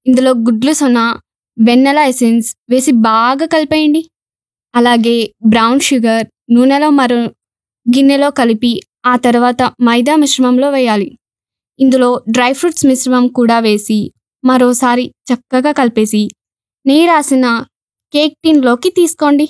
ఇందులో గుడ్లు సొన వెన్నెల ఎసెన్స్ వేసి బాగా కలిపేయండి అలాగే బ్రౌన్ షుగర్ నూనెలో మరో గిన్నెలో కలిపి ఆ తర్వాత మైదా మిశ్రమంలో వేయాలి ఇందులో డ్రై ఫ్రూట్స్ మిశ్రమం కూడా వేసి మరోసారి చక్కగా కలిపేసి నెయ్యి రాసిన కేక్ టిన్లోకి తీసుకోండి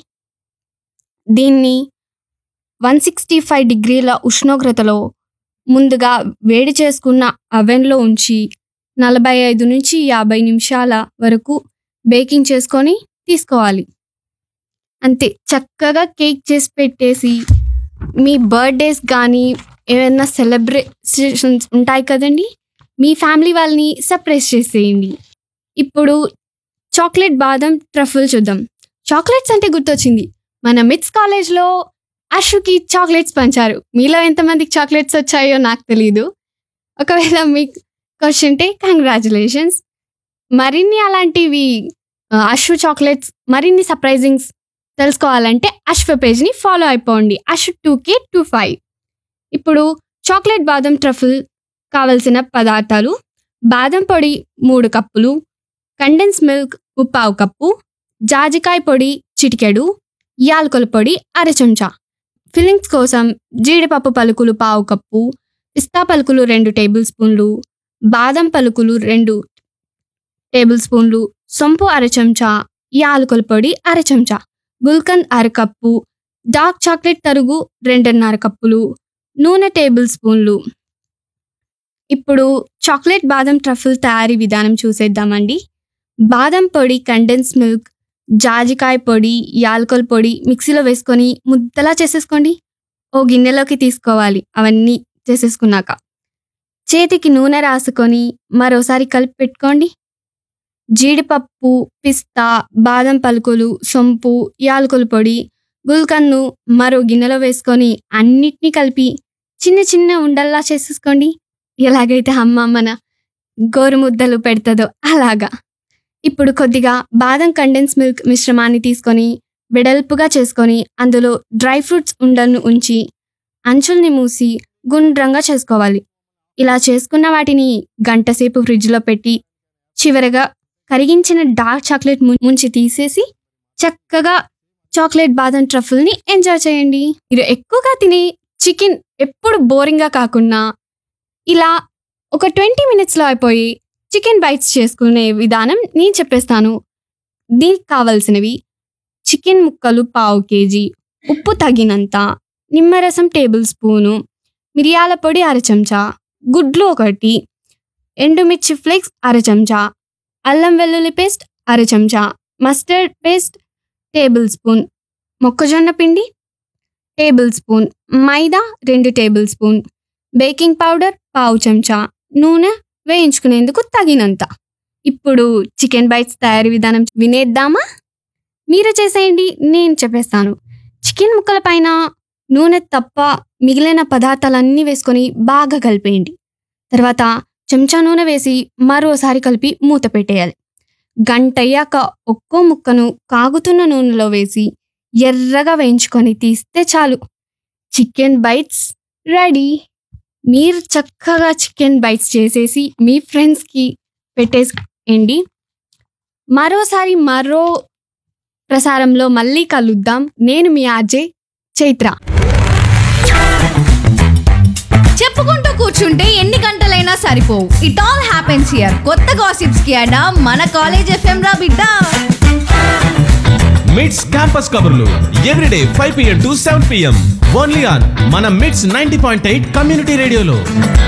దీన్ని వన్ సిక్స్టీ ఫైవ్ డిగ్రీల ఉష్ణోగ్రతలో ముందుగా వేడి చేసుకున్న అవెన్లో ఉంచి నలభై ఐదు నుంచి యాభై నిమిషాల వరకు బేకింగ్ చేసుకొని తీసుకోవాలి అంతే చక్కగా కేక్ చేసి పెట్టేసి మీ బర్త్డేస్ కానీ ఏమైనా సెలబ్రేషన్స్ ఉంటాయి కదండి మీ ఫ్యామిలీ వాళ్ళని సర్ప్రైజ్ చేసేయండి ఇప్పుడు చాక్లెట్ బాదం ట్రఫుల్ చూద్దాం చాక్లెట్స్ అంటే గుర్తొచ్చింది మన మిట్స్ కాలేజ్లో అషుకి చాక్లెట్స్ పంచారు మీలో ఎంతమందికి చాక్లెట్స్ వచ్చాయో నాకు తెలియదు ఒకవేళ మీకు వచ్చింటే కంగ్రాచులేషన్స్ మరిన్ని అలాంటివి ఆ, అషు చాక్లెట్స్ మరిన్ని సర్ప్రైజింగ్స్ తెలుసుకోవాలంటే అశ్వ పేజ్ని ఫాలో అయిపోండి ash two K two five ఇప్పుడు చాక్లెట్ బాదం ట్రఫుల్ కావలసిన పదార్థాలు బాదం పొడి మూడు కప్పులు కండెన్స్ మిల్క్ ముప్పావు కప్పు జాజికాయ పొడి చిటికెడు యాలకుల పొడి అర చెంచా ఫిల్లింగ్స్ కోసం జీడిపప్పు పలుకులు పావు కప్పు పిస్తా పలుకులు రెండు టేబుల్ స్పూన్లు బాదం పలుకులు రెండు టేబుల్ స్పూన్లు సొంపు అర చెంచా యాలకుల పొడి అర చెంచా గుల్కంద్ అర కప్పు డార్క్ చాక్లెట్ తరుగు రెండున్నర కప్పులు నూనె టేబుల్ స్పూన్లు ఇప్పుడు చాక్లెట్ బాదం ట్రఫుల్ తయారీ విధానం చూసేద్దామండి బాదం పొడి కండెన్స్ మిల్క్ జాజికాయ పొడి యాలకుల పొడి మిక్సీలో వేసుకొని ముద్దలా చేసేసుకోండి ఓ గిన్నెలోకి తీసుకోవాలి అవన్నీ చేసేసుకున్నాక చేతికి నూనె రాసుకొని మరోసారి కలిపి పెట్టుకోండి జీడిపప్పు పిస్తా బాదం పలుకులు సొంపు యాలకుల పొడి గుల్కన్ను మరో గిన్నెలో వేసుకొని అన్నిటినీ కలిపి చిన్న చిన్న ఉండల్లా చేసేసుకోండి ఎలాగైతే అమ్మ మన గోరుముద్దలు పెడుతుందో అలాగా ఇప్పుడు కొద్దిగా బాదం కండెన్స్ మిల్క్ మిశ్రమాన్ని తీసుకొని వెడల్పుగా చేసుకొని అందులో డ్రై ఫ్రూట్స్ ఉండలను ఉంచి అంచుల్ని మూసి గుండ్రంగా చేసుకోవాలి ఇలా చేసుకున్న వాటిని గంటసేపు ఫ్రిడ్జ్లో పెట్టి చివరగా కరిగించిన డార్క్ చాక్లెట్ ము- ముంచి తీసేసి చక్కగా చాక్లెట్ బాదం ట్రఫుల్ని ఎంజాయ్ చేయండి మీరు ఎక్కువగా తినే చికెన్ ఎప్పుడు బోరింగ్గా కాకుండా ఇలా ఒక ట్వంటీ మినిట్స్లో అయిపోయి చికెన్ బైట్స్ చేసుకునే విధానం నేను చెప్పేస్తాను దీనికి కావాల్సినవి చికెన్ ముక్కలు పావు కేజీ ఉప్పు తగినంత నిమ్మరసం టేబుల్ స్పూను మిరియాల పొడి అర చెంచా గుడ్లు ఒకటి ఎండుమిర్చి ఫ్లేక్స్ అర చెంచా అల్లం వెల్లుల్లి పేస్ట్ అర చెంచా మస్టర్డ్ పేస్ట్ టేబుల్ స్పూన్ మొక్కజొన్న పిండి టేబుల్ స్పూన్ మైదా రెండు టేబుల్ స్పూన్ బేకింగ్ పౌడర్ పావు చెంచా నూనె వేయించుకునేందుకు తగినంత ఇప్పుడు చికెన్ బైట్స్ తయారీ విధానం వినేద్దామా మీరు చేసేయండి నేను చెప్పేస్తాను చికెన్ ముక్కల పైన నూనె తప్ప మిగిలిన పదార్థాలన్నీ వేసుకొని బాగా కలిపేయండి తర్వాత చెంచా నూనె వేసి మరోసారి కలిపి మూత పెట్టేయాలి గంట అయ్యాక ఒక్కో ముక్కను కాగుతున్న నూనెలో వేసి ఎర్రగా వేయించుకొని తీస్తే చాలు చికెన్ బైట్స్ రెడీ మీరు చక్కగా చికెన్ బైట్స్ చేసేసి మీ ఫ్రెండ్స్కి పెట్టేసేయండి మరోసారి మరో ప్రసారంలో మళ్ళీ కలుద్దాం నేను మీ ఆర్జే చైత్ర చెప్పుకుంటూ కూర్చుంటే ఎన్ని గంటలైనా సరిపోవు ఇట్ ఆల్ హ్యాపెన్స్ హియర్ కొత్త గాసిప్స్ కి అడా మన కాలేజ్ ఎఫ్ఎం రా బిడ్డ మిడ్స్ క్యాంపస్ కబుర్లు everyday five PM to seven PM only on మన Mids ninety point eight community రేడియోలో